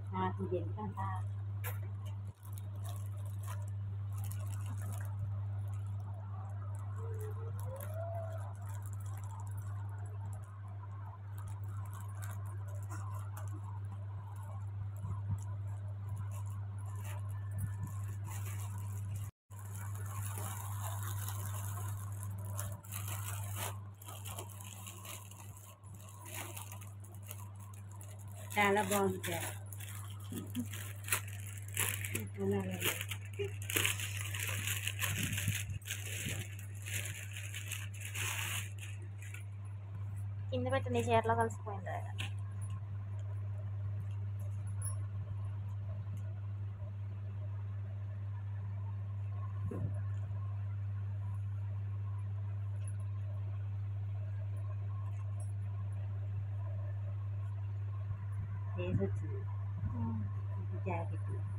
ชาตู้เย็นข้าง ๆชาละบอมจ้ะอันนั้นอะไร కింద పెట్టిన చీరలో కలిసిపోయింది అది. వేసి వచ్చింది ఇది జాకెట్